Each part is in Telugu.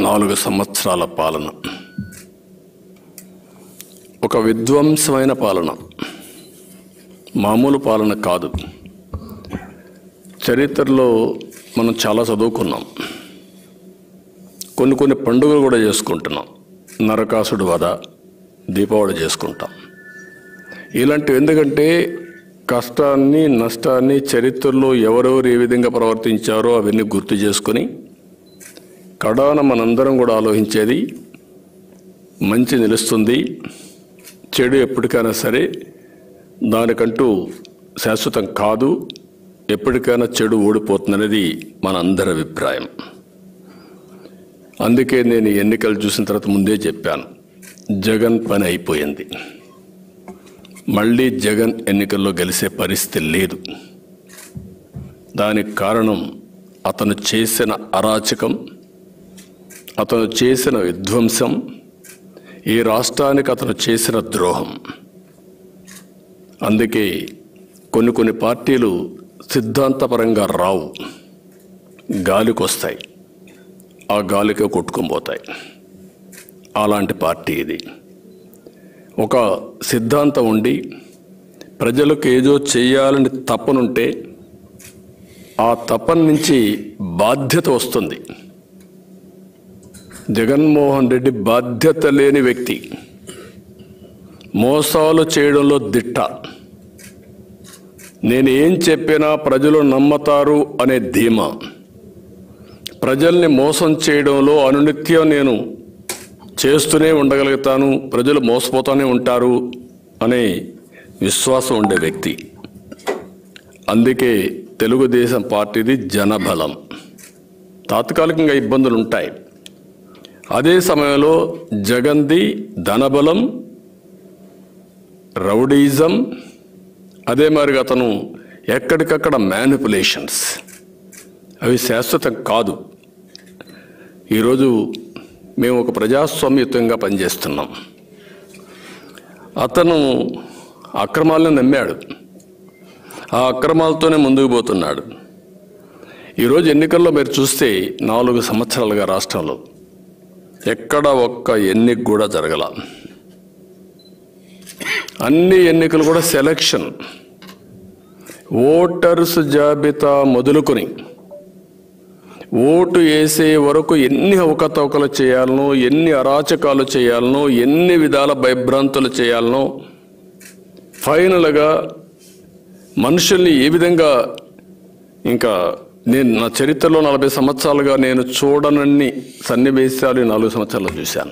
నాలుగు సంవత్సరాల పాలన ఒక విధ్వంసమైన పాలన మామూలు పాలన కాదు చరిత్రలో మనం చాలా చదువుకున్నాం కొన్ని కొన్ని పండుగలు కూడా చేసుకుంటున్నాం నరకాసుడు వధ దీపావళి చేసుకుంటాం ఇలాంటివి ఎందుకంటే కష్టాన్ని నష్టాన్ని చరిత్రలో ఎవరెవరు ఏ విధంగా ప్రవర్తించారో అవన్నీ గుర్తు చేసుకొని కడాన మనందరం కూడా ఆలోచించేది మంచి నిలుస్తుంది చెడు ఎప్పటికైనా సరే దానికంటూ శాశ్వతం కాదు ఎప్పటికైనా చెడు ఓడిపోతుందనేది మన అందరి అభిప్రాయం అందుకే నేను ఈ ఎన్నికలు చూసిన తర్వాత ముందే చెప్పాను జగన్ పని అయిపోయింది మళ్ళీ జగన్ ఎన్నికల్లో గెలిచే పరిస్థితి లేదు దానికి కారణం అతను చేసిన అరాచకం అతను చేసిన విధ్వంసం ఈ రాష్ట్రానికి అతను చేసిన ద్రోహం అందుకే కొన్ని కొన్ని పార్టీలు సిద్ధాంతపరంగా రావు గాలికి వస్తాయి ఆ గాలికి కొట్టుకొని పోతాయి అలాంటి పార్టీ ఇది ఒక సిద్ధాంతం ఉండి ప్రజలకు ఏదో చేయాలని తప్పనుంటే ఆ తపన నుంచి బాధ్యత వస్తుంది జగన్మోహన్ రెడ్డి బాధ్యత లేని వ్యక్తి మోసాలు చేయడంలో దిట్ట నేను ఏం చెప్పినా ప్రజలు నమ్మతారు అనే ధీమా ప్రజల్ని మోసం చేయడంలో అనునిత్యం నేను చేస్తూనే ఉండగలుగుతాను ప్రజలు మోసపోతూనే ఉంటారు అనే విశ్వాసం ఉండే వ్యక్తి అందుకే తెలుగుదేశం పార్టీది జనబలం తాత్కాలికంగా ఇబ్బందులు ఉంటాయి అదే సమయంలో జగన్ది ధనబలం రౌడీజం అదే మరి అతను ఎక్కడికక్కడ మ్యానిపులేషన్స్ అవి శాశ్వతం కాదు ఈరోజు మేము ఒక ప్రజాస్వామ్యయుతంగా పనిచేస్తున్నాం అతను అక్రమాలను నమ్మాడు ఆ అక్రమాలతోనే ముందుకు పోతున్నాడు ఈరోజు ఎన్నికల్లో మీరు చూస్తే నాలుగు సంవత్సరాలుగా రాష్ట్రంలో ఎక్కడ ఒక్క ఎన్నిక కూడా జరగల అన్ని ఎన్నికలు కూడా సెలక్షన్ ఓటర్స్ జాబితా మొదలుకొని ఓటు వేసే వరకు ఎన్ని అవకతవకలు చేయాలనో ఎన్ని అరాచకాలు చేయాలనో ఎన్ని విధాల భయభ్రాంతులు చేయాలనో ఫైనల్గా మనుషుల్ని ఏ విధంగా ఇంకా నేను నా చరిత్రలో నలభై సంవత్సరాలుగా నేను చూడనన్ని సన్నివేశాలు ఈ నాలుగు సంవత్సరాలు చూశాను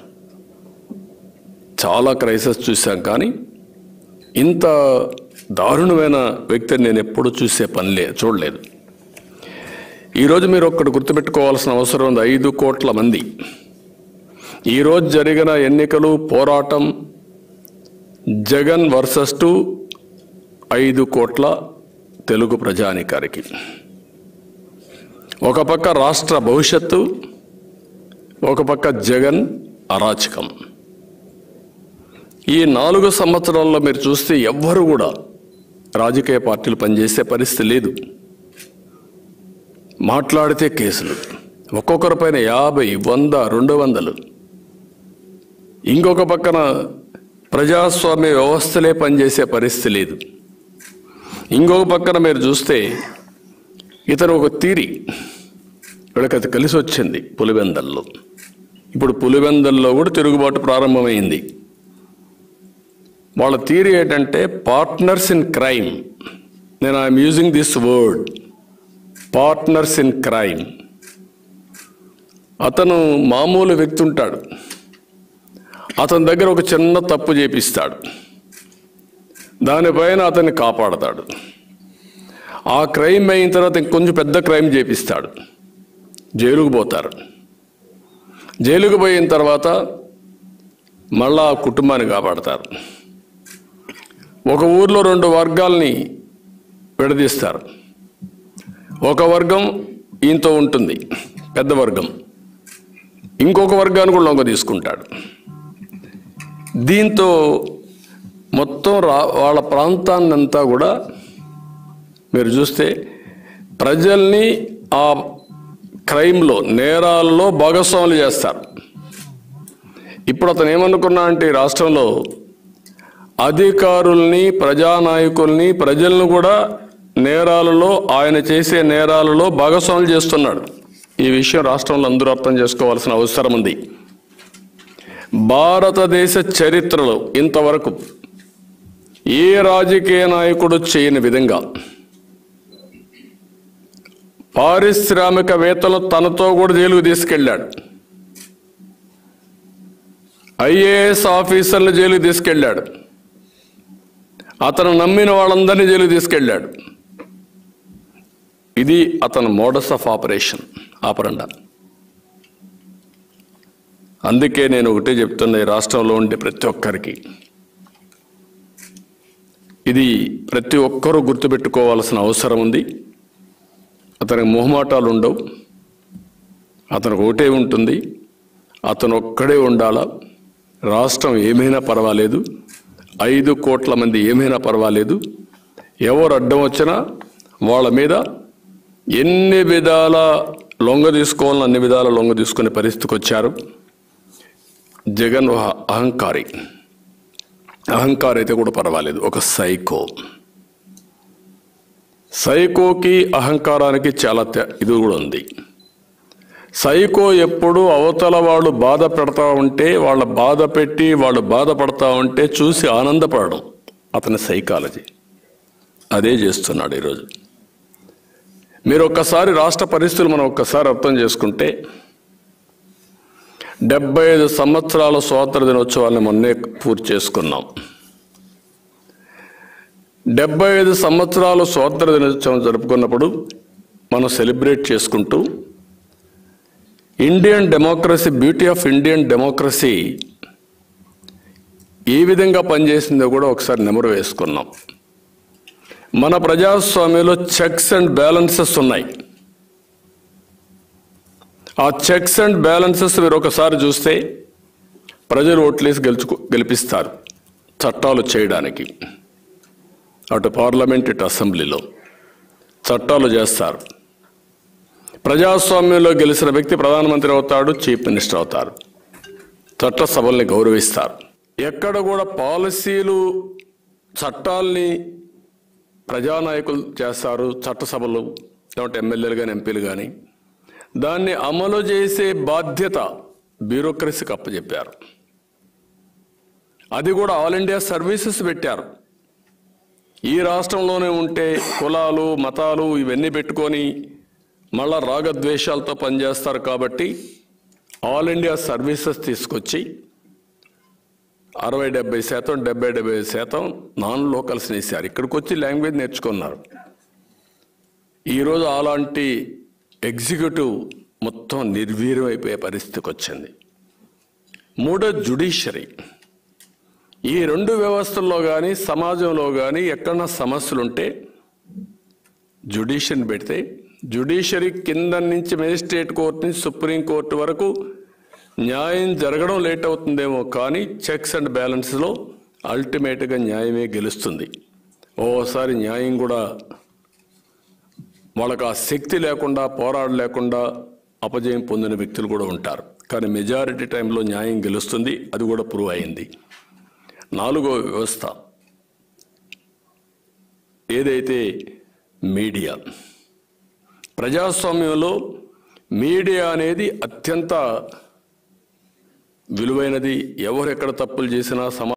చాలా క్రైసిస్ చూశాం కానీ ఇంత దారుణమైన వ్యక్తిని నేను ఎప్పుడు చూసే పని లే చూడలేదు ఈరోజు మీరు ఒక్కటి గుర్తుపెట్టుకోవాల్సిన అవసరం ఉంది ఐదు కోట్ల మంది ఈరోజు జరిగిన ఎన్నికలు పోరాటం జగన్ వర్సెస్ టు ఐదు కోట్ల తెలుగు ప్రజానికారికి ఒక పక్క రాష్ట్ర భవిష్యత్తు ఒక పక్క జగన్ అరాచకం ఈ నాలుగు సంవత్సరాల్లో మీరు చూస్తే ఎవ్వరు కూడా రాజకీయ పార్టీలు పనిచేసే పరిస్థితి లేదు మాట్లాడితే కేసులు ఒక్కొక్కరి పైన యాభై వంద రెండు వందలు ఇంకొక పక్కన ప్రజాస్వామ్య వ్యవస్థలే పనిచేసే పరిస్థితి లేదు ఇంకొక పక్కన మీరు చూస్తే ఇతను ఒక తీరి వీళ్ళకి అది కలిసి వచ్చింది పులివెందల్లో ఇప్పుడు పులివెందల్లో కూడా తిరుగుబాటు ప్రారంభమైంది వాళ్ళ థీరీ ఏంటంటే పార్ట్నర్స్ ఇన్ క్రైమ్ నేను I'm using this word partners in crime అతను మామూలు వ్యక్తి ఉంటాడు అతని దగ్గర ఒక చిన్న తప్పు చేపిస్తాడు దానిపైన అతన్ని కాపాడతాడు ఆ క్రైమ్ అయిన తర్వాత ఇంకొంచెం పెద్ద క్రైమ్ చేపిస్తాడు జైలుకు పోతారు జైలుకు పోయిన తర్వాత మళ్ళా ఆ కుటుంబాన్ని కాపాడతారు ఒక ఊర్లో రెండు వర్గాల్ని విడదీస్తారు ఒక వర్గం ఈయనతో ఉంటుంది పెద్ద వర్గం ఇంకొక వర్గాన్ని కూడా లొంగ తీసుకుంటాడు దీంతో మొత్తం రా వాళ్ళ ప్రాంతాన్నంతా కూడా మీరు చూస్తే ప్రజల్ని ఆ క్రైమ్లో నేరాల్లో భాగస్వాములు చేస్తారు ఇప్పుడు అతను ఏమనుకున్నా అంటే ఈ రాష్ట్రంలో అధికారుల్ని ప్రజానాయకుల్ని ప్రజలను కూడా నేరాలలో ఆయన చేసే నేరాలలో భాగస్వాములు చేస్తున్నాడు ఈ విషయం రాష్ట్రంలో అందరూ అర్థం చేసుకోవాల్సిన అవసరం ఉంది భారతదేశ చరిత్రలో ఇంతవరకు ఏ రాజకీయ నాయకుడు చేయని విధంగా పారిశ్రామికవేత్తలు తనతో కూడా జైలుకు తీసుకెళ్ళాడు ఐఏఎస్ ఆఫీసర్లు జైలుకు తీసుకెళ్ళాడు అతను నమ్మిన వాళ్ళందరినీ జైలుకు తీసుకెళ్ళాడు ఇది అతని మోడస్ ఆఫ్ ఆపరేషన్ ఆపరండా అందుకే నేను ఒకటే చెప్తున్నా ఈ రాష్ట్రంలో ఉండే ప్రతి ఒక్కరికి ఇది ప్రతి ఒక్కరూ గుర్తుపెట్టుకోవాల్సిన అవసరం ఉంది అతనికి మొహమాటాలు ఉండవు అతనికి ఒకటే ఉంటుంది అతను ఒక్కడే ఉండాలా రాష్ట్రం ఏమైనా పర్వాలేదు ఐదు కోట్ల మంది ఏమైనా పర్వాలేదు ఎవరు అడ్డం వచ్చినా వాళ్ళ మీద ఎన్ని విధాల లొంగ తీసుకోవాలని అన్ని విధాల లొంగ తీసుకునే పరిస్థితికి వచ్చారు జగన్ ఒక అహంకారి అహంకారం అయితే కూడా పర్వాలేదు ఒక సైకో సైకోకి అహంకారానికి చాలా తే- ఇది కూడా ఉంది సైకో ఎప్పుడు అవతల వాళ్ళు బాధ పెడతా ఉంటే వాళ్ళ బాధ పెట్టి వాళ్ళు బాధపడతా ఉంటే చూసి ఆనందపడడం అతని సైకాలజీ అదే చేస్తున్నాడు ఈరోజు మీరు ఒక్కసారి రాష్ట్ర పరిస్థితులు మనం ఒక్కసారి అర్థం చేసుకుంటే డెబ్బై ఐదు సంవత్సరాల స్వాతంత్ర దినోత్సవాన్ని మొన్నే పూర్తి చేసుకున్నాం డెబ్బై ఐదు సంవత్సరాల స్వాతంత్ర దినోత్సవం జరుపుకున్నప్పుడు మనం సెలబ్రేట్ చేసుకుంటూ Indian democracy beauty of Indian democracy ఏ విధంగా పనిచేసిందో కూడా ఒకసారి నెమరు వేసుకున్నాం మన ప్రజాస్వామ్యంలో చెక్స్ అండ్ బ్యాలెన్సెస్ ఉన్నాయి ఆ చెక్స్ అండ్ బ్యాలెన్సెస్ మీరు ఒకసారి చూస్తే ప్రజలు ఓట్లేసి గెలుచుకు గెలిపిస్తారు చట్టాలు చేయడానికి అటు పార్లమెంట్ ఇటు అసెంబ్లీలో చట్టాలు చేస్తారు ప్రజాస్వామ్యంలో గెలిచిన వ్యక్తి ప్రధానమంత్రి అవుతాడు చీఫ్ మినిస్టర్ అవుతారు చట్టసభల్ని గౌరవిస్తారు ఎక్కడ కూడా పాలసీలు చట్టాల్ని ప్రజానాయకులు చేస్తారు చట్టసభలు లేకుంటే ఎమ్మెల్యేలు కానీ ఎంపీలు కానీ దాన్ని అమలు చేసే బాధ్యత బ్యూరోక్రసీకి అప్పచెప్పారు అది కూడా ఆల్ ఇండియా సర్వీసెస్ పెట్టారు ఈ రాష్ట్రంలోనే ఉంటే కులాలు మతాలు ఇవన్నీ పెట్టుకొని మళ్ళా రాగద్వేషాలతో పనిచేస్తారు కాబట్టి ఆల్ ఇండియా సర్వీసెస్ తీసుకొచ్చి అరవై డెబ్బై శాతం డెబ్బై డెబ్బై శాతం నాన్ లోకల్స్ వేశారు ఇక్కడికి వచ్చి లాంగ్వేజ్ నేర్చుకున్నారు ఈరోజు అలాంటి ఎగ్జిక్యూటివ్ మొత్తం నిర్వీర్యం అయిపోయే పరిస్థితికి వచ్చింది మూడో జుడిషియరీ ఈ రెండు వ్యవస్థల్లో కానీ సమాజంలో కానీ ఎక్కడన్నా సమస్యలుంటే జుడిషియరీని పెడితే జుడిషియరీ కింద నుంచి మేజిస్ట్రేట్ కోర్టు నుంచి సుప్రీం కోర్టు వరకు న్యాయం జరగడం లేట్ అవుతుందేమో కానీ చెక్స్ అండ్ బ్యాలెన్స్లో అల్టిమేట్గా న్యాయమే గెలుస్తుంది ఓసారి న్యాయం కూడా వాళ్ళకి ఆ శక్తి లేకుండా పోరాడలేకుండా అపజయం పొందిన వ్యక్తులు కూడా ఉంటారు కానీ మెజారిటీ టైంలో న్యాయం గెలుస్తుంది అది కూడా ప్రూవ్ అయింది నాలుగో వ్యవస్థ ఏదైతే మీడియా ప్రజాస్వామ్యంలో మీడియా అనేది అత్యంత విలువైనది ఎవరు ఎక్కడ తప్పులు చేసినా సమా